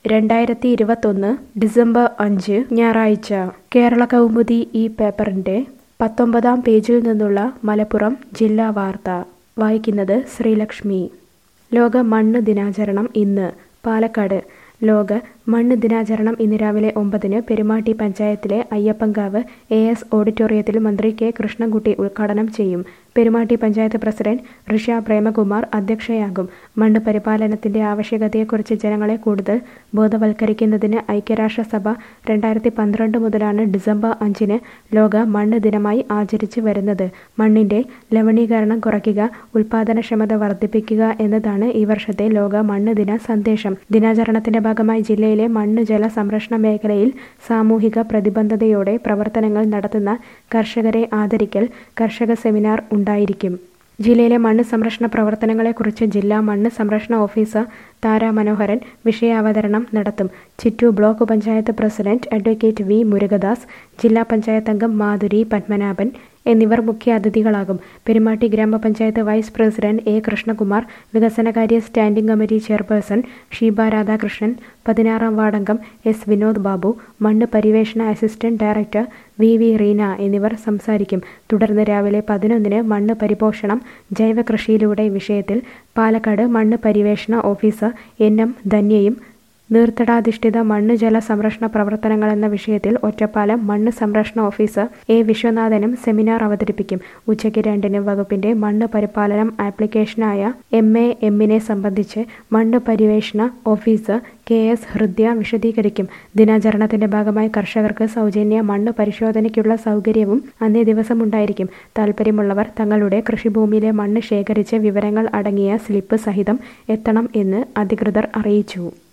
രണ്ടായിരത്തി ഇരുപത്തൊന്ന് ഡിസംബർ അഞ്ച് ഞായറാഴ്ച കേരള കൗമുദി ഈ പേപ്പറിൻ്റെ പത്തൊമ്പതാം പേജിൽ നിന്നുള്ള മലപ്പുറം ജില്ലാ വാർത്ത വായിക്കുന്നത് ശ്രീലക്ഷ്മി ലോക മണ്ണ് ദിനാചരണം ഇന്ന് പാലക്കാട് ലോക മണ്ണ് ദിനാചരണം ഇന്ന് രാവിലെ ഒമ്പതിന് പെരുമാട്ടി പഞ്ചായത്തിലെ അയ്യപ്പൻകാവ് എ എസ് ഓഡിറ്റോറിയത്തിൽ മന്ത്രി കെ കൃഷ്ണൻകുട്ടി ഉദ്ഘാടനം ചെയ്യും പെരുമാട്ടി പഞ്ചായത്ത് പ്രസിഡന്റ് ഋഷ പ്രേമകുമാർ അധ്യക്ഷയാകും മണ്ണ് പരിപാലനത്തിന്റെ ആവശ്യകതയെക്കുറിച്ച് ജനങ്ങളെ കൂടുതൽ ബോധവൽക്കരിക്കുന്നതിന് ഐക്യരാഷ്ട്രസഭ രണ്ടായിരത്തി പന്ത്രണ്ട് മുതലാണ് ഡിസംബർ അഞ്ചിന് ലോക മണ്ണ് ദിനമായി ആചരിച്ചു വരുന്നത് മണ്ണിന്റെ ലവണീകരണം കുറയ്ക്കുക ഉൽപാദനക്ഷമത വർദ്ധിപ്പിക്കുക എന്നതാണ് ഈ വർഷത്തെ ലോക മണ്ണ് ദിന സന്ദേശം ദിനാചരണത്തിന്റെ ഭാഗമായി ജില്ലയിലെ മണ്ണ് ജല സംരക്ഷണ മേഖലയിൽ സാമൂഹിക പ്രതിബദ്ധതയോടെ പ്രവർത്തനങ്ങൾ നടത്തുന്ന കർഷകരെ ആദരിക്കൽ കർഷക സെമിനാർ ഉണ്ടായിരിക്കും ജില്ലയിലെ മണ്ണ് സംരക്ഷണ പ്രവർത്തനങ്ങളെക്കുറിച്ച് ജില്ലാ മണ്ണ് സംരക്ഷണ ഓഫീസർ താര മനോഹരൻ വിഷയാവതരണം നടത്തും Chittur block panchayat president advocate V Murugadas ജില്ലാ പഞ്ചായത്ത് അംഗം മാധുരി പത്മനാഭൻ എന്നിവർ മുഖ്യാതിഥികളാകും പെരുമാട്ടി ഗ്രാമപഞ്ചായത്ത് വൈസ് പ്രസിഡന്റ് എ കൃഷ്ണകുമാർ വികസനകാര്യ standing committee chairperson Sheeba Radhakrishnan പതിനാറാം വാർഡംഗം എസ് വിനോദ് ബാബു മണ്ണ് പരിവേഷണ assistant director V V Reena എന്നിവർ സംസാരിക്കും തുടർന്ന് രാവിലെ പതിനൊന്നിന് മണ്ണ് പരിപോഷണം ജൈവ കൃഷിയിലൂടെ വിഷയത്തിൽ പാലക്കാട് മണ്ണ് പരിവേഷണ ഓഫീസർ എൻ എം ധന്യയും നീർത്തടാധിഷ്ഠിത മണ്ണ് ജല സംരക്ഷണ പ്രവർത്തനങ്ങൾ എന്ന വിഷയത്തിൽ ഒറ്റപ്പാലം മണ്ണ് സംരക്ഷണ ഓഫീസർ എ വിശ്വനാഥനും സെമിനാർ അവതരിപ്പിക്കും ഉച്ചയ്ക്ക് രണ്ടിന് വകുപ്പിന്റെ മണ്ണ് പരിപാലനം ആപ്ലിക്കേഷനായ എം എ എമ്മിനെ സംബന്ധിച്ച് മണ്ണ് പരിവേഷണ ഓഫീസർ കെ എസ് ഹൃദ്യ വിശദീകരിക്കും ദിനാചരണത്തിന്റെ ഭാഗമായി കർഷകർക്ക് സൗജന്യ മണ്ണ് പരിശോധനയ്ക്കുള്ള സൗകര്യവും അന്നേ ദിവസം ഉണ്ടായിരിക്കും താൽപ്പര്യമുള്ളവർ തങ്ങളുടെ കൃഷിഭൂമിയിലെ മണ്ണ് ശേഖരിച്ച് വിവരങ്ങൾ അടങ്ങിയ സ്ലിപ്പ് സഹിതം എത്തണം എന്ന് അധികൃതർ അറിയിച്ചു